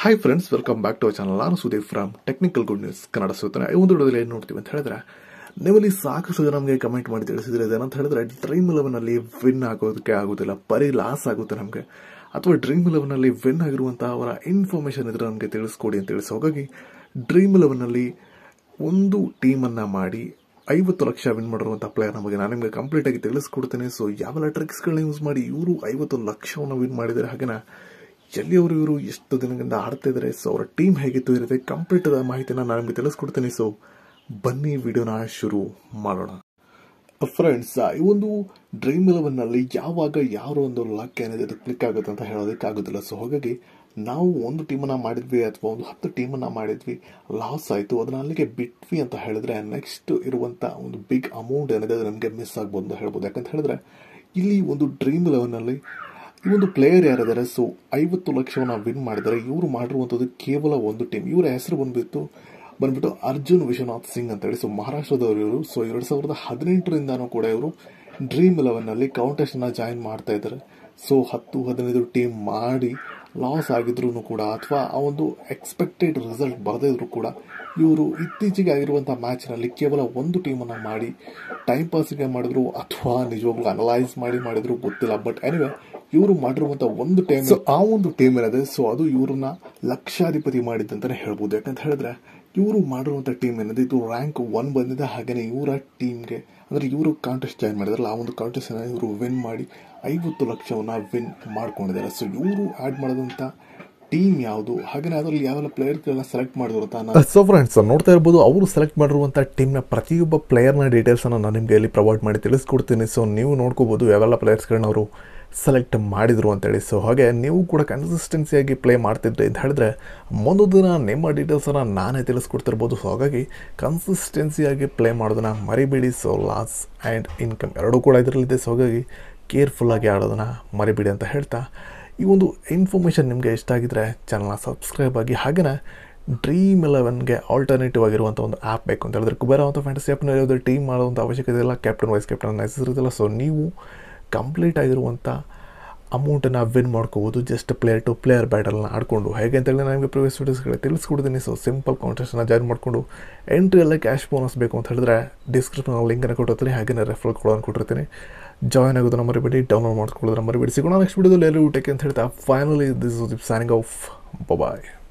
hi friends welcome back to channel ನಾನು Sudeep from technical good news Kannada ಸುತ್ತನೆ ಈ ಒಂದು ವಿಡಿಯೋದಲ್ಲಿ ಏನು ನೋಡ್ತೀವಿ ಅಂತ ಹೇಳಿದ್ರೆ ನೀವಲ್ಲಿ ಸಾಕಷ್ಟು ಜನ ನಮಗೆ ಕಮೆಂಟ್ ಮಾಡಿ ತಿಳಿಸಿದ್ರೆ ಏನಂತ ಹೇಳಿದ್ರೆ ಡ್ರೀಮ್ ಇಲೆವೆನ್ ಅಲ್ಲಿ ವಿನ್ ಆಗೋದಕ್ಕೆ ಆಗೋದಿಲ್ಲ ಬರೀ ಲಾಸ್ ಆಗುತ್ತೆ ನಮಗೆ ಅಥವಾ ಡ್ರೀಮ್ ಇಲೆವೆನ್ ಅಲ್ಲಿ ವಿನ್ ಆಗಿರುವಂತಹ ಅವರ ಇನ್ಫಾರ್ಮೇಶನ್ ಇದ್ರೆ ನಮಗೆ ತಿಳಿಸ್ಕೊಡಿ ಅಂತ ತಿಳಿಸಿ ಹಾಗಾಗಿ ಡ್ರೀಮ್ ಇಲೆವೆನ್ ಅಲ್ಲಿ ಒಂದು ಟೀಮನ್ನ ಮಾಡಿ ಐವತ್ತು ಲಕ್ಷ ವಿನ್ ಮಾಡಿರುವಂತಹ ಪ್ಲೇಯರ್ ನಮಗೆ ನಾನು ನಿಮಗೆ ಕಂಪ್ಲೀಟ್ ಆಗಿ ತಿಳಿಸ್ಕೊಡ್ತೇನೆ ಸೊ ಯಾವೆಲ್ಲ ಟ್ರಿಕ್ಸ್ಗಳನ್ನ ಯೂಸ್ ಮಾಡಿ ಇವರು ಐವತ್ತು ಲಕ್ಷವನ್ನು ವಿನ್ ಮಾಡಿದ್ದಾರೆ ಹಾಗೆನ ಎಲ್ಲಿ ಅವರು ಇವರು ಎಷ್ಟು ದಿನಗಳಿಂದ ಆಡ್ತಾ ಇದ್ದಾರೆ ಸೊ ಅವರ ಟೀಮ್ ಹೇಗಿತ್ತು ಇರುತ್ತೆ ಕಂಪ್ಲೀಟ್ ಮಾಹಿತಿನ ನಾನು ನಿಮಗೆ ತಿಳಿಸ್ಕೊಡ್ತೇನೆ ಸೊ ಬನ್ನಿ ವಿಡಿಯೋನ ಶುರು ಮಾಡೋಣ ಫ್ರೆಂಡ್ಸ್ ಈ ಒಂದು ಡ್ರೀಮ್ ಇಲೆವೆನ್ ನಲ್ಲಿ ಯಾವಾಗ ಯಾರು ಒಂದು ಲಕ್ ಏನಿದೆ ಅದು ಕ್ಲಿಕ್ ಆಗುತ್ತೆ ಅಂತ ಹೇಳೋದಕ್ಕೆ ಆಗೋದಿಲ್ಲ ಸೊ ಹಾಗಾಗಿ ನಾವು ಒಂದು ಟೀಮನ್ನ ಮಾಡಿದ್ವಿ ಅಥವಾ ಒಂದು ಹತ್ತು ಟೀಮನ್ನ ಮಾಡಿದ್ವಿ ಲಾಸ್ ಆಯಿತು ಅದನ್ನ ಅಲ್ಲಿಗೆ ಬಿಟ್ವಿ ಅಂತ ಹೇಳಿದ್ರೆ ನೆಕ್ಸ್ಟ್ ಇರುವಂತ ಒಂದು ಬಿಗ್ ಅಮೌಂಟ್ ಏನಿದೆ ಅದು ನಮಗೆ ಮಿಸ್ ಆಗ್ಬೋದು ಅಂತ ಹೇಳ್ಬೋದು ಯಾಕಂತ ಹೇಳಿದ್ರೆ ಇಲ್ಲಿ ಒಂದು ಡ್ರೀಮ್ ಇಲೆವೆನ್ ನಲ್ಲಿ ಈ ಒಂದು ಪ್ಲೇಯರ್ ಯಾರಿದ್ದಾರೆ ಸೊ ಐವತ್ತು ಲಕ್ಷವನ್ನ ವಿನ್ ಮಾಡಿದ್ದಾರೆ ಇವರು ಮಾಡಿರುವಂಥದ್ದು ಕೇವಲ ಒಂದು ಟೀಮ್ ಇವರ ಹೆಸರು ಬಂದ್ಬಿಟ್ಟು ಬಂದ್ಬಿಟ್ಟು ಅರ್ಜುನ್ ವಿಶ್ವನಾಥ್ ಸಿಂಗ್ ಅಂತ ಹೇಳಿ ಸೊ ಮಹಾರಾಷ್ಟ್ರದವರು ಇವರು ಸೊ ಎರಡ್ ಸಾವಿರದ ಹದಿನೆಂಟರಿಂದಾನು ಕೂಡ ಇವರು ಡ್ರೀಮ್ ಇಲೆವೆನ್ ನಲ್ಲಿ ಕಾಂಟೆಸ್ಟ್ ನ ಜಾಯಿನ್ ಮಾಡ್ತಾ ಇದ್ದಾರೆ ಸೊ ಹತ್ತು ಹದಿನೈದು ಟೀಮ್ ಮಾಡಿ ಲಾಸ್ ಆಗಿದ್ರು ಕೂಡ ಅಥವಾ ಆ ಒಂದು ಎಕ್ಸ್ಪೆಕ್ಟೆಡ್ ರಿಸಲ್ಟ್ ಬರದೇ ಇದ್ರು ಕೂಡ ಇವರು ಇತ್ತೀಚೆಗೆ ಆಗಿರುವಂತಹ ಮ್ಯಾಚ್ ನಲ್ಲಿ ಕೇವಲ ಒಂದು ಟೀಮನ್ನ ಮಾಡಿ ಟೈಮ್ ಪಾಸ್ಗೆ ಮಾಡಿದ್ರು ಅಥವಾ ನಿಜವಾಗ್ಲೂ ಅನಲೈಸ್ ಮಾಡಿ ಮಾಡಿದ್ರು ಗೊತ್ತಿಲ್ಲ ಬಟ್ ಎನಿವೆ ಇವರು ಮಾಡಿರುವಂತ ಒಂದು ಟೈಮ್ ಆ ಒಂದು ಟೀಮ್ ಏನಿದೆ ಸೊ ಅದು ಇವ್ರನ್ನ ಲಕ್ಷಾಧಿಪತಿ ಮಾಡಿದ್ದಂತಾನೆ ಹೇಳ್ಬೋದು ಯಾಕಂತ ಹೇಳಿದ್ರೆ ಇವರು ಮಾಡಿರುವಂತ ಟೀಮ್ ಏನಿದೆ ಇದು ರ್ಯಾಂಕ್ ಒನ್ ಬಂದಿದೆ ಹಾಗೇನೆ ಇವರ ಟೀಮ್ಗೆ ಅಂದ್ರೆ ಇವರು ಕಾಂಟೆಸ್ಟ್ ಜಾಯಿನ್ ಮಾಡಿದಾರಲ್ಲ ಆ ಒಂದು ಕಾಂಟೆಸ್ಟ್ ಇವರು ವಿನ್ ಮಾಡಿ ಐವತ್ತು ಲಕ್ಷವನ್ನ ವಿನ್ ಮಾಡ್ಕೊಂಡಿದ್ದಾರೆ ಸೊ ಇವರು ಆಡ್ ಮಾಡಿದಂತ ಟೀಮ್ ಯಾವುದು ಹಾಗೆ ಅದರಲ್ಲಿ ಯಾವೆಲ್ಲ ಪ್ಲೇಯರ್ಗಳನ್ನ ಸೆಲೆಕ್ಟ್ ಮಾಡಿದ್ರು ಅಂತ ಸೊ ಫ್ರೆಂಡ್ಸ್ ನೋಡ್ತಾ ಇರ್ಬೋದು ಅವರು ಸೆಲೆಕ್ಟ್ ಮಾಡಿರುವಂಥ ಟೀಮ್ನ ಪ್ರತಿಯೊಬ್ಬ ಪ್ಲೇಯರ್ನ ಡೀಟೇಲ್ಸನ್ನು ನಾನು ನಿಮಗೆ ಇಲ್ಲಿ ಪ್ರೊವೈಡ್ ಮಾಡಿ ತಿಳಿಸ್ಕೊಡ್ತೀನಿ ಸೊ ನೀವು ನೋಡ್ಕೋಬೋದು ಯಾವೆಲ್ಲ ಪ್ಲೇಯರ್ಸ್ಗಳನ್ನ ಅವರು ಸೆಲೆಕ್ಟ್ ಮಾಡಿದರು ಅಂತೇಳಿ ಸೊ ಹಾಗೆ ನೀವು ಕೂಡ ಕನ್ಸಿಸ್ಟೆನ್ಸಿಯಾಗಿ ಪ್ಲೇ ಮಾಡ್ತಿದ್ರಿ ಅಂತ ಹೇಳಿದ್ರೆ ಒಂದು ದಿನ ನಿಮ್ಮ ಡೀಟೇಲ್ಸನ್ನು ನಾನೇ ತಿಳಿಸ್ಕೊಡ್ತಿರ್ಬೋದು ಸೊ ಹಾಗಾಗಿ ಕನ್ಸಿಸ್ಟೆನ್ಸಿಯಾಗಿ ಪ್ಲೇ ಮಾಡೋದನ್ನ ಮರಿಬೇಡಿ ಸೊ ಲಾಸ್ ಆ್ಯಂಡ್ ಇನ್ಕಮ್ ಎರಡೂ ಕೂಡ ಇದರಲ್ಲಿದೆ ಸೊ ಹಾಗಾಗಿ ಕೇರ್ಫುಲ್ಲಾಗಿ ಆಡೋದನ್ನು ಮರಿಬೇಡಿ ಅಂತ ಹೇಳ್ತಾ ಈ ಒಂದು ಇನ್ಫಾರ್ಮೇಷನ್ ನಿಮಗೆ ಇಷ್ಟ ಆಗಿದ್ರೆ ಚಾನಲ್ನ ಸಬ್ಸ್ಕ್ರೈಬ್ ಆಗಿ ಹಾಗೆಯೇ ಡ್ರೀಮ್ ಇಲೆವೆನ್ಗೆ ಆಲ್ಟರ್ನೇಟಿವ್ ಆಗಿರುವಂಥ ಒಂದು ಆ್ಯಪ್ ಬೇಕು ಅಂತ ಹೇಳಿದ್ರೆ ಕುಬೇರ ಅಂತ ಫ್ಯಾಂಟಸಿ ಆ್ಯಪ್ನ ಯಾವುದೇ ಟೀಮ್ ಮಾಡೋವಂಥ ಅವಶ್ಯಕತೆ ಇಲ್ಲ ಕ್ಯಾಪ್ಟನ್ ವೈಸ್ ಕ್ಯಾಪ್ಟನ್ ನೆಸೆಸರಿದಿಲ್ಲ ಸೊ ನೀವು ಕಂಪ್ಲೀಟ್ ಆಗಿರುವಂಥ ಅಮೌಂಟನ್ನು ವಿನ್ ಮಾಡ್ಕೋಬೋದು ಜಸ್ಟ್ ಪ್ಲೇಯರ್ ಟು ಪ್ಲೇಯರ್ ಬ್ಯಾಟಲ್ನ ಆಡಿಕೊಂಡು ಹೇಗೆ ಅಂತೇಳಿ ನನಗೆ ಪ್ರಿವಿಯಸ್ ವೀಡಿಯೋಸ್ಗಳು ತಿಳಿಸ್ಕೊಡ್ತೀನಿ ಸೊ ಸಿಂಪಲ್ ಕಾಂಟೆಸ್ಟನ್ನು ಜಾಯಿನ್ ಮಾಡಿಕೊಂಡು ಎಂಟ್ರಿಯಲ್ಲೇ ಕ್ಯಾಶ್ ಬೋನಸ್ ಬೇಕು ಅಂತ ಹೇಳಿದ್ರೆ ಡಿಸ್ಕ್ರಿಪ್ಷನಲ್ಲಿ ಲಿಂಕನ್ನು ಕೊಟ್ಟಿರ್ತೀನಿ ಹಾಗೆಯೇ ರೆಫರಲ್ ಕೊಡೋದನ್ನು ಕೊಟ್ಟಿರ್ತೀನಿ ಜಾಯ್ನ್ ಆಗೋದನ್ನ ಮರಿಬೇಡಿ ಡೌನ್ಲೋಡ್ ಮಾಡ್ಕೊಳ್ಳೋದನ್ನ ಮರಿಬೇಡಿ ಸಿಗೋಣ ನೆಕ್ಸ್ಟ್ ವಿಡಿಯೋದಲ್ಲಿ ಎಲ್ಲರೂ ಊಟಕ್ಕೆ ಅಂತ ಹೇಳ್ತಾ finally this signing off bye